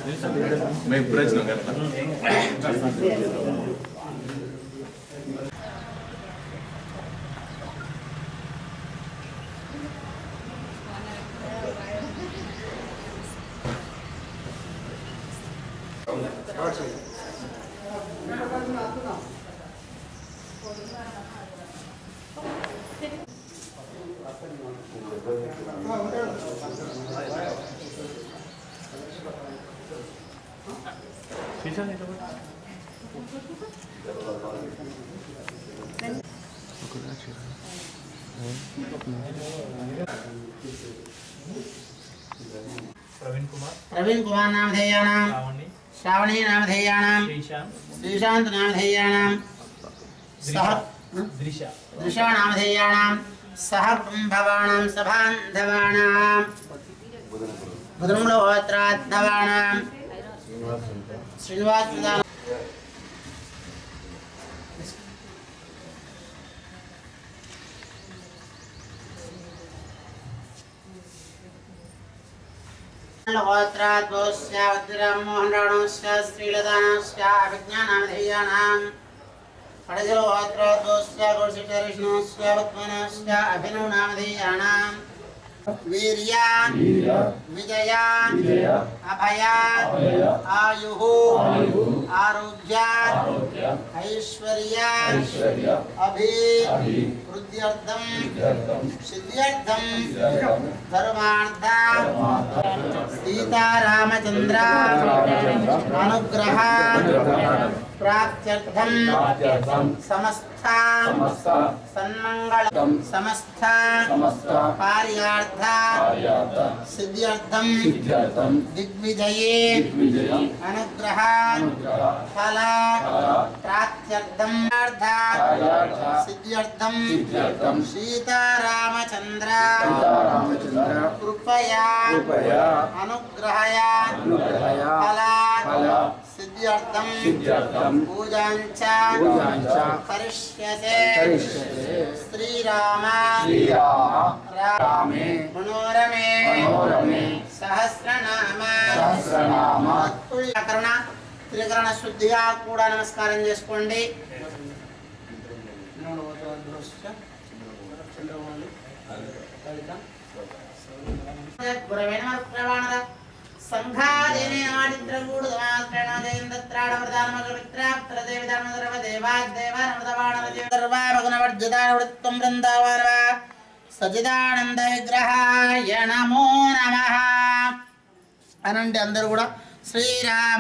మేము ఇప్పుడు వచ్చినాం కదా ప్రవీణ్ కుమార్ ప్రవీణ్ కుమార్ నామధేయానాం రావణి శ్రావణీ నామధేయానాం శ్రీశాంత్ శ్రీశాంత్ నామధేయానాం సహ ద్రిష దృశా నామధేయానాం సహ కుంభవాణాం సభాంధవానాం బుధములహోత్రాద్ధవానాం శ్రీనివాస్ होत्राद्भोस्य वज्रमोहन राणस्य श्रीलदानस्य अभिज्ञानामधेयानां पडजलहोत्राद्भोस्य गुरुशिखरिष्णुस्य वत्मनस्य अभिनवनामधेयानां वीर्या विजया अभया आयुः आरोग्या ऐश्वर्या अभिवृद्ध्यर्थं सिद्ध्यर्थं धर्मार्थ सीतारामचन्द्र अनुग्रह प्राप्त्यर्थं समस्ता सन्मङ्गल समस्ता कार्यार्थ सिद्ध्यर्थं दिग्विजये अनुग्रह फल प्राप्त्यर्थं सिद्ध्यर्थं सीतारामचन्द्र कृपया अनुग्रहया फल सिद्ध्यर्थं पूजाञ्च करिष्यसे श्रीराम रामे मनोरमे सहस्रनाम కరుణ త్రికరణ శుద్ధిగా కూడా నమస్కారం చేసుకోండి గురవే నమ ప్రవాణద సంఘాదేనే ఆడిద్రగూడు సమాశ్రయణ దేంద్రాడ ప్రధాన పవిత్రాప్తర దేవి ధర్మ సర్వ దేవాదేవ నమదవాణద సర్వా భగునవర్జితాన వృత్తం బృందావన సచిదానంద విగ్రహాయ నమో నమః అనండి అందరూ కూడా శ్రీరామ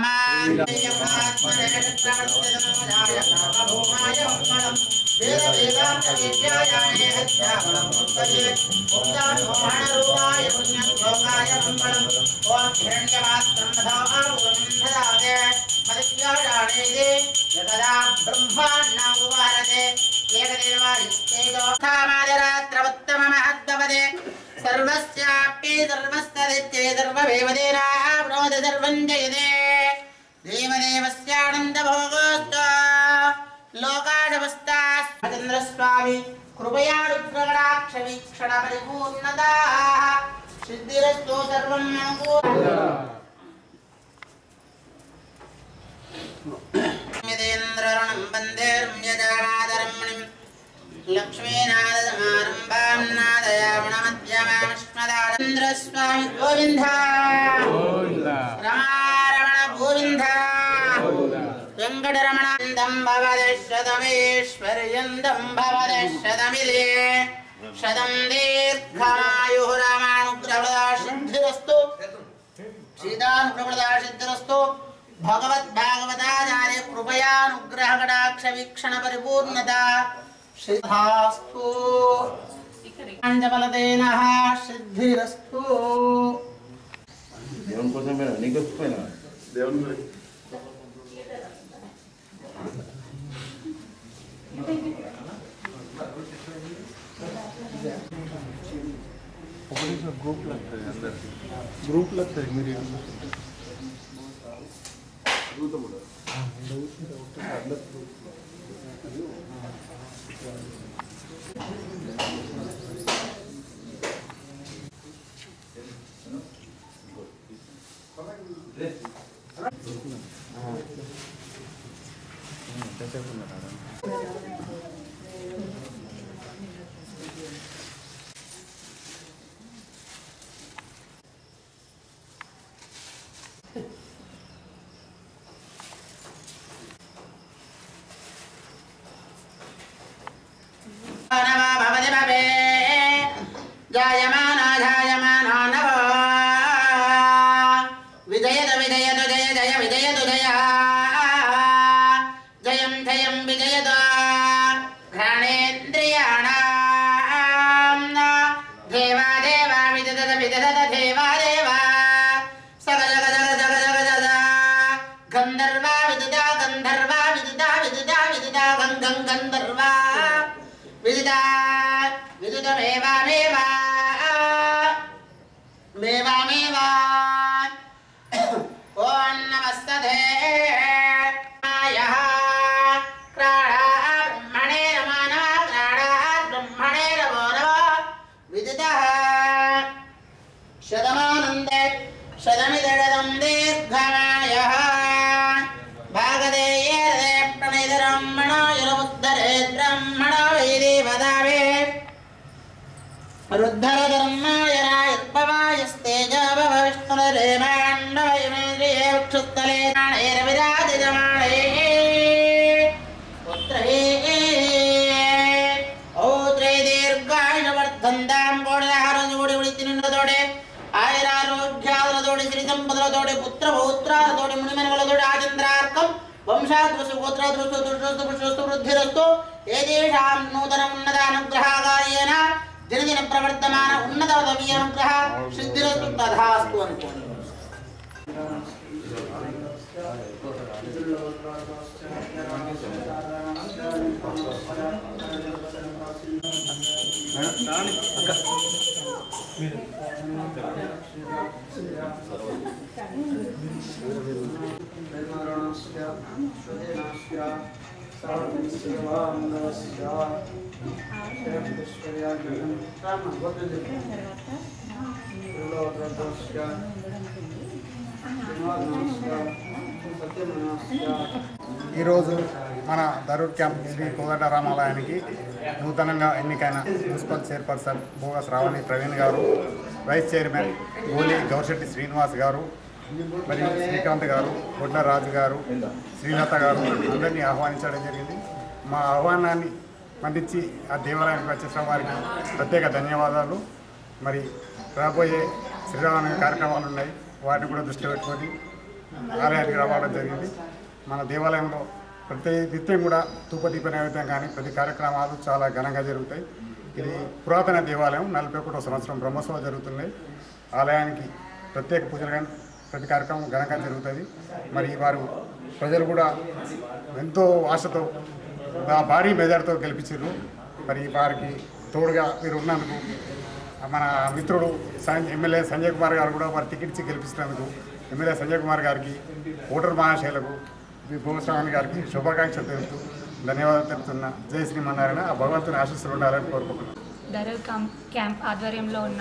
బ్రహ్మాండే सर्वस्यापि सर्वस्तदित्ये सर्वमेवदेनाप्नोद सर्वं जयते देवदेवस्यानन्दभोगोऽस्त लोकाडवस्ताश्चन्द्रस्वामी कृपयानुग्रहणाक्षवीक्षणपरिपूर्णदाः सिद्धिरस्तु सर्वं यदेन्द्रणं वन्दे रम्यजामादरम्णिम् लक्ष्मीनाथसमारम्भां नादयामणमध्यमामश्मदानन्द्रस्वामि गोविन्द रमारमण गोविन्द वेङ्कटरमणान्दं भवदशतमेश्वर्यन्दं भवदशतमिले शतं दीर्घमायुः रामानुग्रहदा सिद्धिरस्तु सीतानुग्रहदा सिद्धिरस्तु भगवद्भागवताचार्य कृपयानुग्रहकटाक्षवीक्षणपरिपूर्णता सिद्धास्तु पाञ्चफलतेन सिद्धिरस्तु దేవుని కోసం పోయినా నీకు వచ్చిపోయినా దేవుని గురించి గ్రూప్లో వస్తుంది మీరు జాయమానా జాయమానా నవ విజయత విజయత జయ జయ విజయతు జయ జయం జయం విజయత ఘ్రాణేంద్రియాణాం దేవా దేవా విదదత విదదత దేవా దేవా సగ జగ జగ జగ జగ జగ గంధర్వా విదితా గంధర్వా విదితా విదితా విదితా గం గం గంధర్వా విదితా విదితమేవామేవా మేవామేవా ఓం నమస్తతే మాయః క్రాడా బ్రహ్మణే నమో నమః క్రాడా బ్రహ్మణే నమో నమః విదితః శతమానందే శతమిదళదం దీర్ఘమాయః భాగదేయే ప్రణిధరమ్మణో యరుముద్ధరే బ్రహ్మణో వైదే వదావే రుద్ధరధర్మాయ రాయుర్భవాయస్తేజాభవ విష్ణురేమాండవయుమేంద్రియే వక్షుస్థలే ప్రాణైరవిరాజితమాణే పుత్రే ఔత్రే దీర్ఘాయువర్ధంతాం కోడిహారజోడి ఉడితి నిన్నతోడే ఆయురారోగ్యాదులతోడి శ్రీ సంపదలతోడి పుత్ర పౌత్రాలతోడి మునిమెనగలతోడి ఆచంద్రార్కం వంశాద్వసు గోత్రాద్వసు దుర్షోస్తు పురుషోస్తు వృద్ధిరస్తు ఏదేషాం నూతనం ఉన్నదానుగ్రహాగాయేన దినదిన ప్రవర్తమాన ఉన్నత పదవీ అనుగ్రహ సిద్ధిరస్తు తథాస్తు అనుకోండి ఈరోజు మన దరూర్ క్యాంప్ శ్రీ కోదండ రామాలయానికి నూతనంగా ఎన్నికైన మున్సిపల్ చైర్పర్సన్ భోగ శ్రావణి ప్రవీణ్ గారు వైస్ చైర్మన్ గోలి గౌరశెట్టి శ్రీనివాస్ గారు మరియు శ్రీకాంత్ గారు బొడ్ల రాజు గారు శ్రీలత గారు అందరినీ ఆహ్వానించడం జరిగింది మా ఆహ్వానాన్ని మన్నించి ఆ దేవాలయానికి వచ్చేసిన వారికి ప్రత్యేక ధన్యవాదాలు మరి రాబోయే శ్రీరామ కార్యక్రమాలు ఉన్నాయి వాటిని కూడా దృష్టిలో పెట్టుకొని ఆలయానికి రావడం జరిగింది మన దేవాలయంలో ప్రతి నిత్యం కూడా ధూపదీప నైవేద్యం కానీ ప్రతి కార్యక్రమాలు చాలా ఘనంగా జరుగుతాయి ఇది పురాతన దేవాలయం నలభై ఒకటో సంవత్సరం బ్రహ్మోత్సవాలు జరుగుతున్నాయి ఆలయానికి ప్రత్యేక పూజలు కానీ ప్రతి కార్యక్రమం ఘనంగా జరుగుతుంది మరి వారు ప్రజలు కూడా ఎంతో ఆశతో ఆ భారీ మెజార్తో గెలిపించారు మరి వారికి తోడుగా మీరు ఉన్నందుకు మన మిత్రుడు సం- ఎమ్మెల్యే సంజయ్ కుమార్ గారు కూడా వారి టికెట్ ఇచ్చి గెలిపిస్తున్నందుకు ఎమ్మెల్యే సంజయ్ కుమార్ గారికి ఓటర్ మహాశైలకు భూమస్వామి గారికి శుభాకాంక్షలు తెలుపుతూ ధన్యవాదాలు తెలుపుతున్నా జై శ్రీమన్నారాయణ ఆ భగవంతుని ఆశీస్సులు ఉండాలని కోరుకుంటున్నాను దరూర్ క్యాంప్ క్యాంప్ ఆధ్వర్యంలో ఉన్న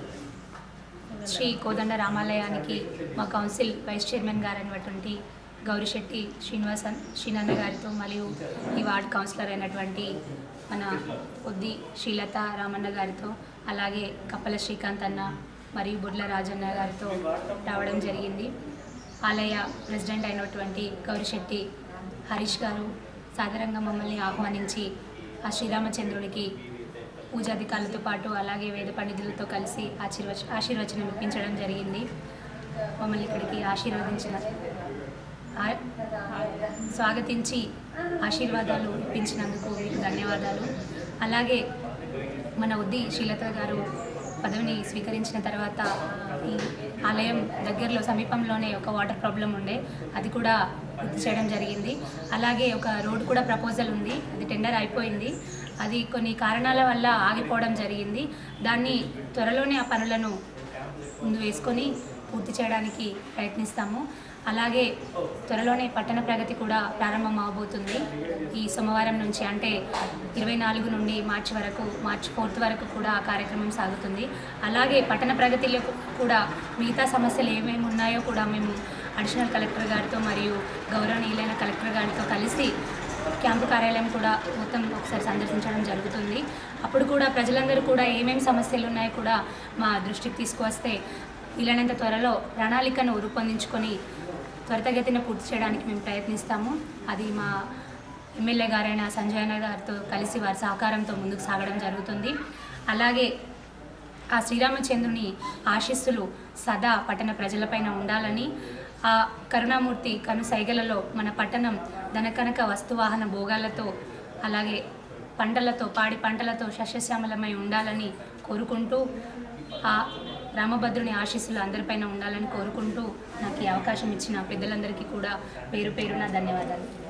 శ్రీ కోదండ రామాలయానికి మా కౌన్సిల్ వైస్ చైర్మన్ గారు అయినటువంటి గౌరిశెట్టి శ్రీనివాసన్ శ్రీనన్న గారితో మరియు ఈ వార్డ్ కౌన్సిలర్ అయినటువంటి మన ఉద్ది శ్రీలత రామన్న గారితో అలాగే కప్పల శ్రీకాంత్ అన్న మరియు బుడ్ల రాజన్న గారితో రావడం జరిగింది ఆలయ ప్రెసిడెంట్ అయినటువంటి గౌరిశెట్టి హరీష్ గారు సాధారణంగా మమ్మల్ని ఆహ్వానించి ఆ శ్రీరామచంద్రుడికి పూజాధికారులతో పాటు అలాగే వేద పండితులతో కలిసి ఆశీర్వచ ఆశీర్వచనం ఇప్పించడం జరిగింది మమ్మల్ని ఇక్కడికి ఆశీర్వదించిన ఆ- స్వాగతించి ఆశీర్వాదాలు ఇప్పించినందుకు మీకు ధన్యవాదాలు అలాగే మన ఉద్ది శ్రీలత గారు పదవిని స్వీకరించిన తర్వాత ఈ ఆలయం దగ్గరలో సమీపంలోనే ఒక వాటర్ ప్రాబ్లం ఉండే అది కూడా పూర్తి చేయడం జరిగింది అలాగే ఒక రోడ్ కూడా ప్రపోజల్ ఉంది అది టెండర్ అయిపోయింది అది కొన్ని కారణాల వల్ల ఆగిపోవడం జరిగింది దాన్ని త్వరలోనే ఆ పనులను ముందు వేసుకొని పూర్తి చేయడానికి ప్రయత్నిస్తాము అలాగే త్వరలోనే పట్టణ ప్రగతి కూడా ప్రారంభం అవబోతుంది ఈ సోమవారం నుంచి అంటే ఇరవై నాలుగు నుండి మార్చి వరకు మార్చి ఫోర్త్ వరకు కూడా ఆ కార్యక్రమం సాగుతుంది అలాగే పట్టణ ప్రగతిలో కూడా మిగతా సమస్యలు ఏమేమి ఉన్నాయో కూడా మేము అడిషనల్ కలెక్టర్ గారితో మరియు గౌరవనీయులైన కలెక్టర్ గారితో కలిసి క్యాంపు కార్యాలయం కూడా మొత్తం ఒకసారి సందర్శించడం జరుగుతుంది అప్పుడు కూడా ప్రజలందరూ కూడా ఏమేమి సమస్యలు ఉన్నాయో కూడా మా దృష్టికి తీసుకువస్తే వీలైనంత త్వరలో ప్రణాళికను రూపొందించుకొని త్వరితగతిన పూర్తి చేయడానికి మేము ప్రయత్నిస్తాము అది మా ఎమ్మెల్యే గారైన సంజయ్ అన్న గారితో కలిసి వారి సహకారంతో ముందుకు సాగడం జరుగుతుంది అలాగే ఆ శ్రీరామచంద్రుని ఆశీస్సులు సదా పట్టణ ప్రజలపైన ఉండాలని ఆ కరుణామూర్తి కను సైగలలో మన పట్టణం ధనకనక వస్తువాహన భోగాలతో అలాగే పంటలతో పాడి పంటలతో సస్యశ్యామలమై ఉండాలని కోరుకుంటూ ఆ రామభద్రుని ఆశీస్సులు అందరిపైన ఉండాలని కోరుకుంటూ నాకు ఈ అవకాశం ఇచ్చిన పెద్దలందరికీ కూడా పేరు పేరున ధన్యవాదాలు